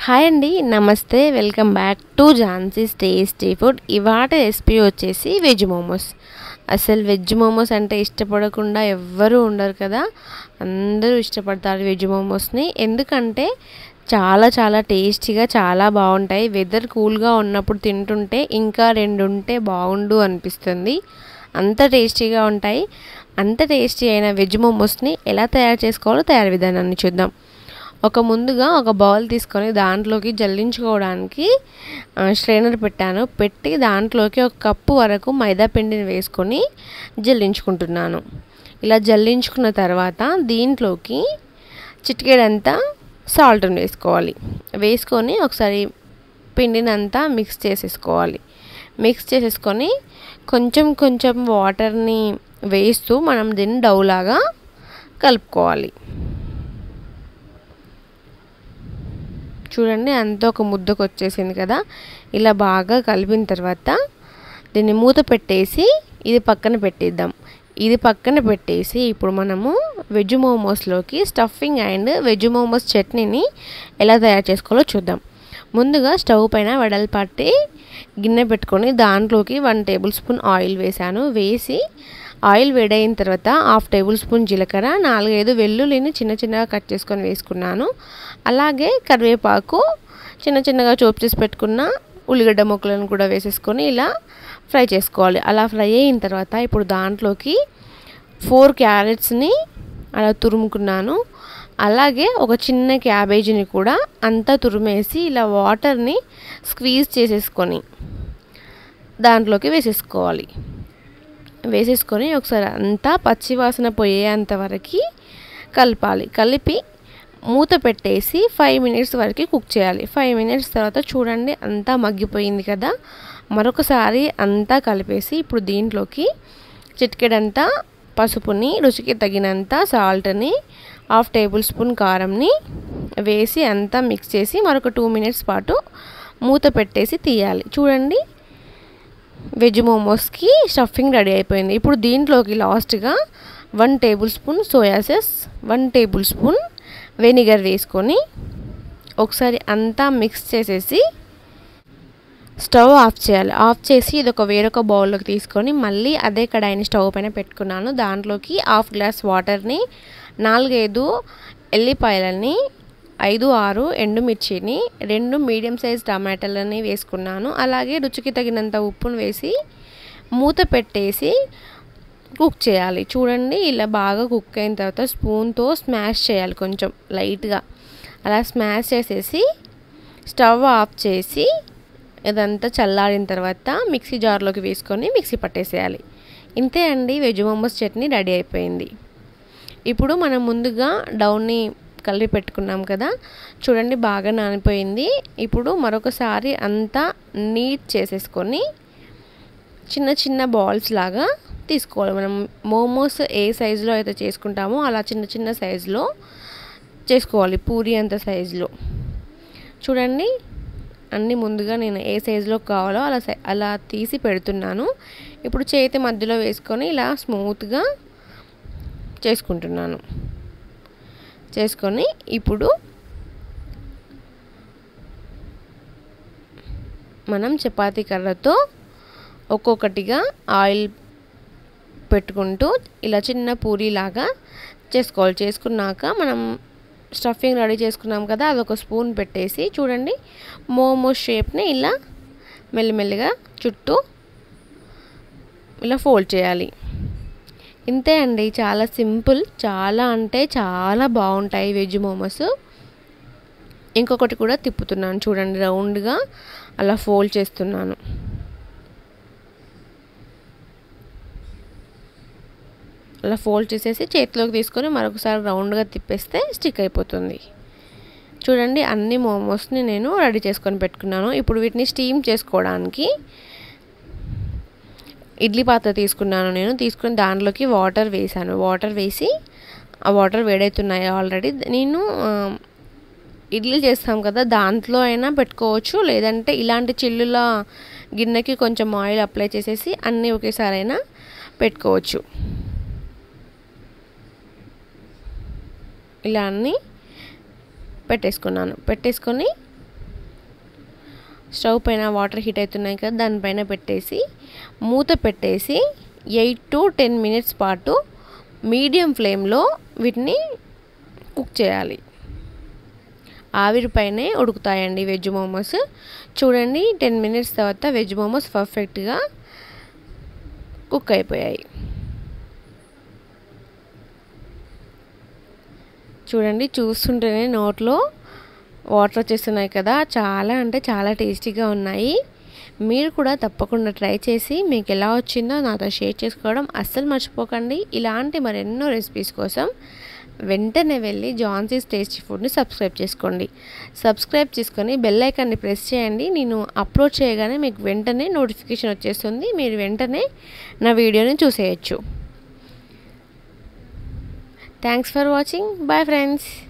hi అండి నమస్తే welcome back to Jhansi's tasty food ఇవాట రెసిపీ వచ్చేసి వెజ్ మోమోస్ అసలు వెజ్ మోమోస్ అంటే ఇష్టపడకుండా ఎవ్వరూ ఉండరు కదా అందరూ ఇష్టపడతారు వెజ్ మోమోస్ని ఎందుకంటే చాలా చాలా టేస్టీగా చాలా బాగుంటాయి వెదర్ కూల్గా ఉన్నప్పుడు తింటుంటే ఇంకా రెండు ఉంటే బాగుండు అనిపిస్తుంది అంత టేస్టీగా ఉంటాయి అంత టేస్టీ అయిన వెజ్ మోమోస్ని ఎలా తయారు చేసుకోవాలో తయారు విధానాన్ని చూద్దాం ఒక ముందుగా ఒక బౌల్ తీసుకొని దాంట్లోకి జల్లించుకోవడానికి స్ట్రైనర్ పెట్టాను పెట్టి దాంట్లోకి ఒక కప్పు వరకు మైదా పిండిని వేసుకొని జల్లించుకుంటున్నాను ఇలా జల్లించుకున్న తర్వాత దీంట్లోకి చిటికెడంతా సాల్ట్ని వేసుకోవాలి వేసుకొని ఒకసారి పిండిని అంతా మిక్స్ చేసేసుకోవాలి మిక్స్ చేసేసుకొని కొంచెం కొంచెం వాటర్ని వేస్తూ మనం దీన్ని డౌలాగా కలుపుకోవాలి చూడండి అంతా ఒక ముద్దకు వచ్చేసింది కదా ఇలా బాగా కలిపిన తర్వాత దీన్ని మూత పెట్టేసి ఇది పక్కన పెట్టేద్దాం ఇది పక్కన పెట్టేసి ఇప్పుడు మనము వెజ్ మోమోస్లోకి స్టఫింగ్ అండ్ వెజ్ మోమోస్ చట్నీని ఎలా తయారు చేసుకోవాలో చూద్దాం ముందుగా స్టవ్ పైన వెడల్పట్టి గిన్నె పెట్టుకొని దాంట్లోకి వన్ టేబుల్ స్పూన్ ఆయిల్ వేసాను వేసి ఆయిల్ వేడైన తర్వాత హాఫ్ టేబుల్ స్పూన్ జీలకర్ర నాలుగైదు వెల్లుల్లిని చిన్న చిన్నగా కట్ చేసుకొని వేసుకున్నాను అలాగే కరివేపాకు చిన్న చిన్నగా చోప్ చేసి పెట్టుకున్న ఉల్లిగడ్డ ముక్కలను కూడా వేసేసుకొని ఇలా ఫ్రై చేసుకోవాలి అలా ఫ్రై అయిన తర్వాత ఇప్పుడు దాంట్లోకి ఫోర్ క్యారెట్స్ని అలా తురుముకున్నాను అలాగే ఒక చిన్న క్యాబేజీని కూడా అంతా తురిమేసి ఇలా వాటర్ని స్క్వీజ్ చేసేసుకొని దాంట్లోకి వేసేసుకోవాలి వేసేసుకొని ఒకసారి అంతా పచ్చివాసన పోయేంత వరకు కలపాలి కలిపి మూత పెట్టేసి ఫైవ్ మినిట్స్ వరకు కుక్ చేయాలి ఫైవ్ మినిట్స్ తర్వాత చూడండి అంతా మగ్గిపోయింది కదా మరొకసారి అంతా కలిపేసి ఇప్పుడు దీంట్లోకి చిటికెడంతా పసుపుని రుచికి తగినంత సాల్ట్ని హాఫ్ టేబుల్ స్పూన్ కారంని వేసి అంతా మిక్స్ చేసి మరొక టూ మినిట్స్ పాటు మూత పెట్టేసి తీయాలి చూడండి వెజ్ మోమోస్కి స్టఫింగ్ రెడీ అయిపోయింది ఇప్పుడు దీంట్లోకి లాస్ట్గా one tablespoon soya sauce one tablespoon vinegar వేసుకొని ఒకసారి అంతా మిక్స్ చేసేసి స్టవ్ ఆఫ్ చేయాలి ఆఫ్ చేసి ఇది ఒక వేరొక బౌల్లోకి తీసుకొని మళ్ళీ అదే కడాయిని స్టవ్ పైన పెట్టుకున్నాను దాంట్లోకి హాఫ్ గ్లాస్ వాటర్ని నాలుగైదు ఎల్లిపాయలని ఐదు ఆరు ఎండుమిర్చిని రెండు మీడియం సైజ్ టమాటాలని వేసుకున్నాను అలాగే రుచికి తగినంత ఉప్పును వేసి మూత పెట్టేసి కుక్ చేయాలి చూడండి ఇలా బాగా కుక్ అయిన తర్వాత స్పూన్తో స్మాష్ చేయాలి కొంచెం లైట్గా అలా స్మాష్ చేసేసి స్టవ్ ఆఫ్ చేసి ఇదంతా చల్లారిన తర్వాత మిక్సీ జార్లోకి వేసుకొని మిక్సీ పట్టేసేయాలి ఇంతే అండి వెజ్ మోమోస్ చట్నీ రెడీ అయిపోయింది ఇప్పుడు మనం ముందుగా డౌన్ని కలిపి పెట్టుకున్నాం కదా చూడండి బాగా నానిపోయింది ఇప్పుడు మరొకసారి అంతా నీట్ చేసేసుకొని చిన్న చిన్న బాల్స్ లాగా తీసుకోవాలి మనం మోమోస్ ఏ సైజులో అయితే చేసుకుంటామో అలా చిన్న చిన్న సైజులో చేసుకోవాలి పూరి అంత సైజులో చూడండి అన్నీ ముందుగా నేను ఏ సైజులో కావాలో అలా అలా తీసి పెడుతున్నాను ఇప్పుడు చేతి మధ్యలో వేసుకొని ఇలా స్మూత్గా చేసుకుంటున్నాను చేసుకొని ఇప్పుడు మనం చపాతీ కర్రతో ఒక్కొక్కటిగా ఆయిల్ పెట్టుకుంటూ ఇలా చిన్న పూరీలాగా చేసుకోవాలి చేసుకున్నాక మనం స్టఫింగ్ రెడీ చేసుకున్నాం కదా అదొక స్పూన్ పెట్టేసి చూడండి మోమోస్ షేప్ని ఇలా మెల్లిమెల్లిగా చుట్టూ ఇలా ఫోల్డ్ చేయాలి ఇంతే అండి చాలా సింపుల్ చాలా అంటే చాలా బాగుంటాయి వెజ్ మోమోస్ ఇంకొకటి కూడా తిప్పుతున్నాను చూడండి రౌండ్గా అలా ఫోల్డ్ చేస్తున్నాను అలా ఫోల్డ్ చేసేసి చేతిలోకి తీసుకొని మరొకసారి రౌండ్గా తిప్పేస్తే స్టిక్ అయిపోతుంది చూడండి అన్ని మోమోస్ని నేను రెడీ చేసుకొని పెట్టుకున్నాను ఇప్పుడు వీటిని స్టీమ్ చేసుకోవడానికి ఇడ్లీ పాత్ర తీసుకున్నాను నేను తీసుకుని దాంట్లోకి వాటర్ వేసాను వాటర్ వేసి ఆ వాటర్ వేడవుతున్నాయి ఆల్రెడీ నేను ఇడ్లీ చేస్తాం కదా దాంట్లో అయినా పెట్టుకోవచ్చు లేదంటే ఇలాంటి చిల్లుల గిన్నెకి కొంచెం ఆయిల్ అప్లై చేసేసి అన్నీ ఒకేసారి అయినా పెట్టుకోవచ్చు ఇలా అన్నీ పెట్టేసుకున్నాను పెట్టేసుకొని స్టవ్ పైన వాటర్ హీట్ అవుతున్నాయి కదా దానిపైన పెట్టేసి మూత పెట్టేసి ఎయిట్ టు టెన్ మినిట్స్ పాటు మీడియం ఫ్లేమ్లో వీటిని కుక్ చేయాలి ఆవిరిపైనే ఉడుకుతాయండి వెజ్ మోమోస్ చూడండి టెన్ మినిట్స్ తర్వాత వెజ్ మోమోస్ పర్ఫెక్ట్గా కుక్ అయిపోయాయి చూడండి చూస్తుంటేనే నోట్లో వాటర్ వచ్చేస్తున్నాయి కదా చాలా అంటే చాలా టేస్టీగా ఉన్నాయి మీరు కూడా తప్పకుండా ట్రై చేసి మీకు ఎలా వచ్చిందో నాతో షేర్ చేసుకోవడం అస్సలు మర్చిపోకండి ఇలాంటి మరెన్నో రెసిపీస్ కోసం వెంటనే వెళ్ళి జాన్సీస్ టేస్టీ ఫుడ్ని సబ్స్క్రైబ్ చేసుకోండి సబ్స్క్రైబ్ చేసుకొని బెల్ ఐకాన్ని ప్రెస్ చేయండి నేను అప్లోడ్ చేయగానే మీకు వెంటనే నోటిఫికేషన్ వచ్చేస్తుంది మీరు వెంటనే నా వీడియోని చూసేయచ్చు thanks for watching bye friends